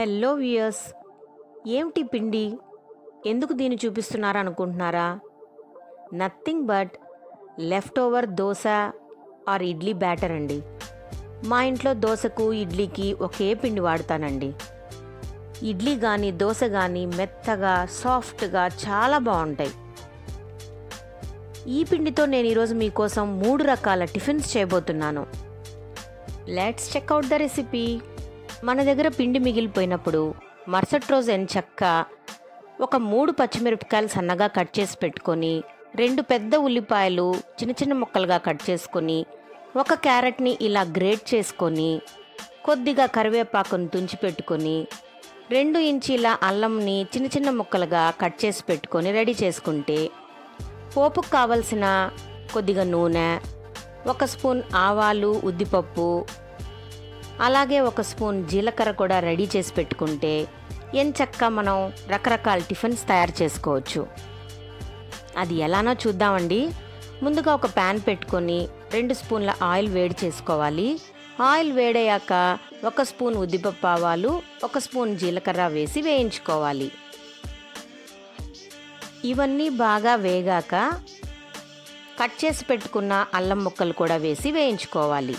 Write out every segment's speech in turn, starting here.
hello viewers ఏమిటి పిండి ఎందుకు దీన్ని చూపిస్తున్నారా అనుకుంటున్నారా nothing but left over dosa or idli batter అండి మా ఇంట్లో దోశకు ఇడ్లీకి ఒకే పిండి వాడతానండి ఇడ్లీ కానీ దోశ కానీ మెత్తగా సాఫ్ట్గా చాలా బాగుంటాయి ఈ పిండితో నేను ఈరోజు మీకోసం మూడు రకాల టిఫిన్స్ చేయబోతున్నాను లెట్స్ చెక్అవుట్ ద రెసిపీ మన దగ్గర పిండి మిగిలిపోయినప్పుడు మరుసటి రోజు ఎంచక్క ఒక మూడు పచ్చిమిరపకాయలు సన్నగా కట్ చేసి పెట్టుకొని రెండు పెద్ద ఉల్లిపాయలు చిన్న చిన్న ముక్కలుగా కట్ చేసుకొని ఒక క్యారెట్ని ఇలా గ్రేట్ చేసుకొని కొద్దిగా కరివేపాకును తుంచి పెట్టుకొని రెండు ఇంచీల అల్లంని చిన్న చిన్న ముక్కలుగా కట్ చేసి పెట్టుకొని రెడీ చేసుకుంటే పోపుకు కావలసిన కొద్దిగా నూనె ఒక స్పూన్ ఆవాలు ఉద్దిపప్పు అలాగే ఒక స్పూన్ జీలకర్ర కూడా రెడీ చేసి పెట్టుకుంటే ఎంచక్క మనం రకరకాల టిఫిన్స్ తయారు చేసుకోవచ్చు అది ఎలానో చూద్దామండి ముందుగా ఒక ప్యాన్ పెట్టుకొని రెండు స్పూన్ల ఆయిల్ వేడి చేసుకోవాలి ఆయిల్ వేడయ్యాక ఒక స్పూన్ ఉద్దిపప్పు ఆవాలు ఒక స్పూన్ జీలకర్ర వేసి వేయించుకోవాలి ఇవన్నీ బాగా వేగాక కట్ చేసి పెట్టుకున్న అల్లం ముక్కలు కూడా వేసి వేయించుకోవాలి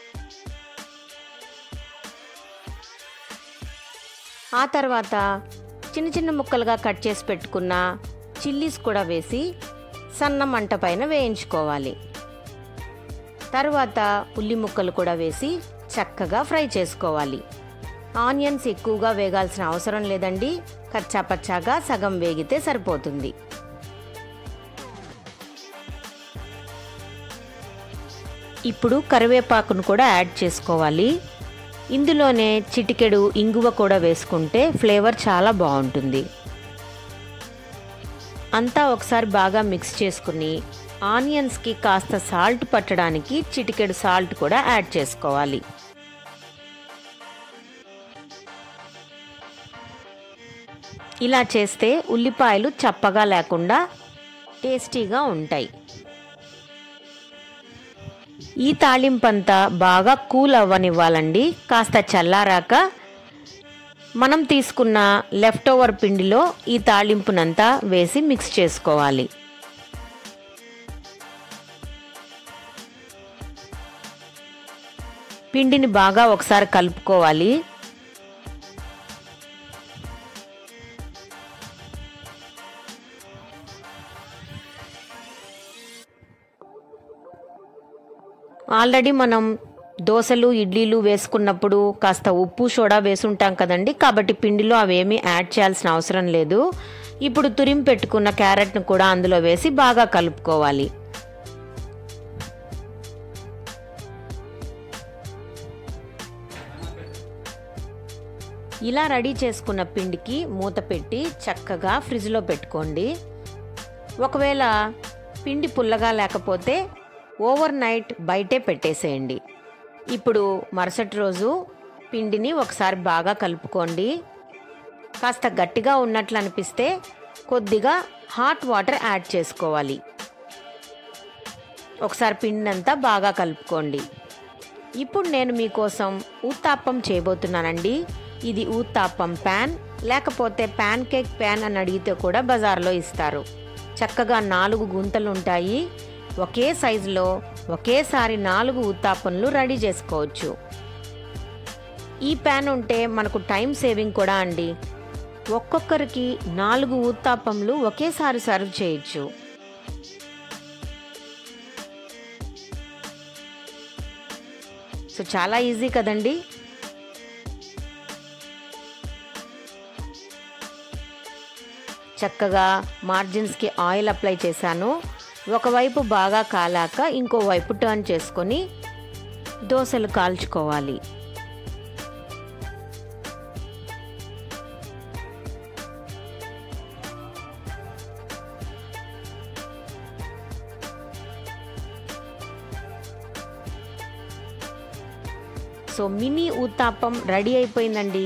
ఆ తర్వాత చిన్న చిన్న ముక్కలుగా కట్ చేసి పెట్టుకున్న చిల్లీస్ కూడా వేసి సన్న మంట పైన వేయించుకోవాలి తర్వాత ఉల్లి ముక్కలు కూడా వేసి చక్కగా ఫ్రై చేసుకోవాలి ఆనియన్స్ ఎక్కువగా వేగాల్సిన అవసరం లేదండి కచ్చాపచ్చాగా సగం వేగితే సరిపోతుంది ఇప్పుడు కరివేపాకును కూడా యాడ్ చేసుకోవాలి ఇందులోనే చిటికెడు ఇంగువ కూడా వేసుకుంటే ఫ్లేవర్ చాలా బాగుంటుంది అంతా ఒకసారి బాగా మిక్స్ చేసుకుని ఆనియన్స్కి కాస్త సాల్ట్ పట్టడానికి చిటికెడు సాల్ట్ కూడా యాడ్ చేసుకోవాలి ఇలా చేస్తే ఉల్లిపాయలు చప్పగా లేకుండా టేస్టీగా ఉంటాయి ఈ తాళింపంతా బాగా కూల్ అవ్వనివ్వాలండి కాస్త చల్లారాక మనం తీసుకున్న లెఫ్ట్ ఓవర్ పిండిలో ఈ తాళింపునంతా వేసి మిక్స్ చేసుకోవాలి పిండిని బాగా ఒకసారి కలుపుకోవాలి ఆల్రెడీ మనం దోశలు ఇడ్లీలు వేసుకున్నప్పుడు కాస్త ఉప్పు సోడా వేసుంటాం కదండి కాబట్టి పిండిలో అవేమీ యాడ్ చేయాల్సిన అవసరం లేదు ఇప్పుడు తురిం పెట్టుకున్న క్యారెట్ను కూడా అందులో వేసి బాగా కలుపుకోవాలి ఇలా రెడీ చేసుకున్న పిండికి మూత పెట్టి చక్కగా ఫ్రిడ్జ్లో పెట్టుకోండి ఒకవేళ పిండి పుల్లగా లేకపోతే ఓవర్ నైట్ బయటే పెట్టేసేయండి ఇప్పుడు మరుసటి రోజు పిండిని ఒకసారి బాగా కలుపుకోండి కాస్త గట్టిగా ఉన్నట్లు అనిపిస్తే కొద్దిగా హాట్ వాటర్ యాడ్ చేసుకోవాలి ఒకసారి పిండిని అంతా బాగా కలుపుకోండి ఇప్పుడు నేను మీకోసం ఊత్తాప్పం చేయబోతున్నానండి ఇది ఊత్తాప్పం ప్యాన్ లేకపోతే ప్యాన్ కేక్ ప్యాన్ అని అడిగితే కూడా బజార్లో ఇస్తారు చక్కగా నాలుగు గుంతలు ఉంటాయి ఒకే సైజులో ఒకేసారి నాలుగు ఉత్తాపనలు రెడీ చేసుకోవచ్చు ఈ ప్యాన్ ఉంటే మనకు టైం సేవింగ్ కూడా అండి ఒక్కొక్కరికి నాలుగు ఉత్తాపంలు ఒకేసారి సర్వ్ చేయొచ్చు సో చాలా ఈజీ కదండి చక్కగా మార్జిన్స్కి ఆయిల్ అప్లై చేశాను ఒకవైపు బాగా కాలాక ఇంకో వైపు టర్న్ చేసుకొని దోశలు కాల్చుకోవాలి సో మినీ ఊత్తాపం రెడీ అయిపోయిందండి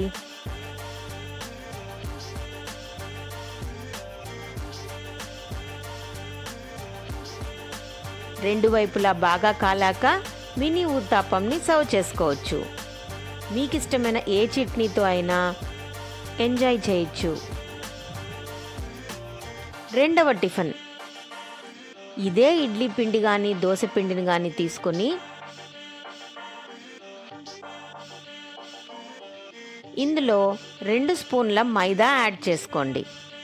రెండు వైపులా బాగా కాలాక మినీ ఊత్తాపంని సర్వ్ చేసుకోవచ్చు మీకు ఇష్టమైన ఏ చట్నీతో అయినా ఎంజాయ్ చేయొచ్చు రెండవ టిఫిన్ ఇదే ఇడ్లీ పిండి కానీ దోశ పిండిని కానీ తీసుకొని ఇందులో రెండు స్పూన్ల మైదా యాడ్ చేసుకోండి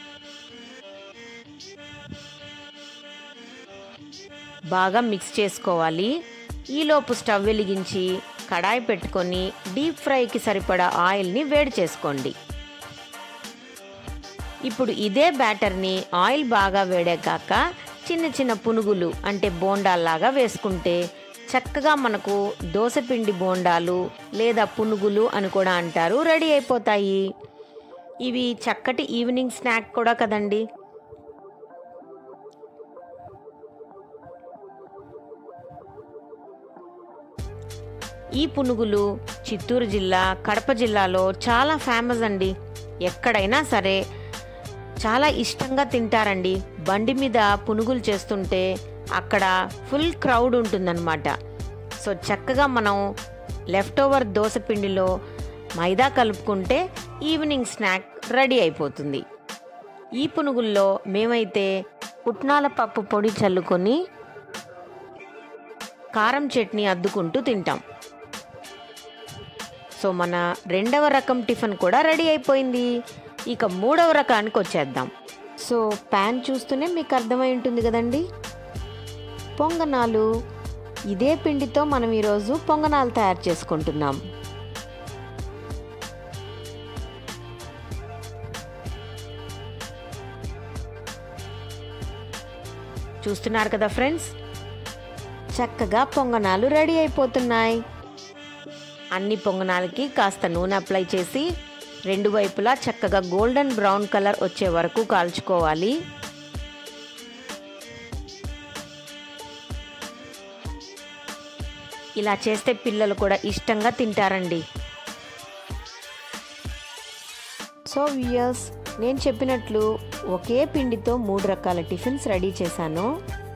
బాగా మిక్స్ చేసుకోవాలి ఈలోపు స్టవ్ వెలిగించి కడాయి పెట్టుకొని డీప్ ఫ్రైకి సరిపడా ఆయిల్ని వేడి చేసుకోండి ఇప్పుడు ఇదే బ్యాటర్ని ఆయిల్ బాగా వేడాక చిన్న చిన్న పునుగులు అంటే బోండాల్లాగా వేసుకుంటే చక్కగా మనకు దోసపిండి బోండాలు లేదా పునుగులు అని కూడా అంటారు రెడీ అయిపోతాయి ఇవి చక్కటి ఈవినింగ్ స్నాక్ కూడా కదండి ఈ పునుగులు చిత్తూరు జిల్లా కడప జిల్లాలో చాలా ఫేమస్ అండి ఎక్కడైనా సరే చాలా ఇష్టంగా తింటారండి బండి మీద పునుగులు చేస్తుంటే అక్కడ ఫుల్ క్రౌడ్ ఉంటుందన్నమాట సో చక్కగా మనం లెఫ్ట్ ఓవర్ దోశ పిండిలో మైదా కలుపుకుంటే ఈవినింగ్ స్నాక్ రెడీ అయిపోతుంది ఈ పునుగుల్లో మేమైతే పుట్నాల పప్పు పొడి చల్లుకొని కారం చట్నీ అద్దుకుంటూ తింటాం సో మన రెండవ రకం టిఫిన్ కూడా రెడీ అయిపోయింది ఇక మూడవ రకానికి వచ్చేద్దాం సో ప్యాన్ చూస్తూనే మీకు అర్థమై ఉంటుంది కదండి పొంగనాలు ఇదే పిండితో మనం ఈరోజు పొంగనాలు తయారు చేసుకుంటున్నాం చూస్తున్నారు కదా ఫ్రెండ్స్ చక్కగా పొంగనాలు రెడీ అయిపోతున్నాయి అన్ని పొంగనాలకి కాస్త నూనె అప్లై చేసి రెండు వైపులా చక్కగా గోల్డెన్ బ్రౌన్ కలర్ వచ్చే వరకు కాల్చుకోవాలి ఇలా చేస్తే పిల్లలు కూడా ఇష్టంగా తింటారండి సో వ్యూయర్స్ నేను చెప్పినట్లు ఒకే పిండితో మూడు రకాల టిఫిన్స్ రెడీ చేశాను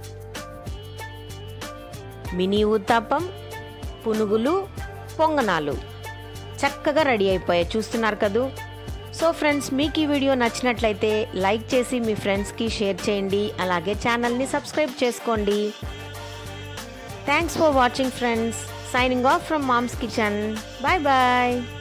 మినీ ఊతాపం పునుగులు పొంగనాలు చక్కగా రెడీ అయిపోయాయి చూస్తున్నారు కదూ సో ఫ్రెండ్స్ మీకు ఈ వీడియో నచ్చినట్లయితే లైక్ చేసి మీ ఫ్రెండ్స్కి షేర్ చేయండి అలాగే ఛానల్ని సబ్స్క్రైబ్ చేసుకోండి thanks for watching friends signing off from Mom's Kitchen bye bye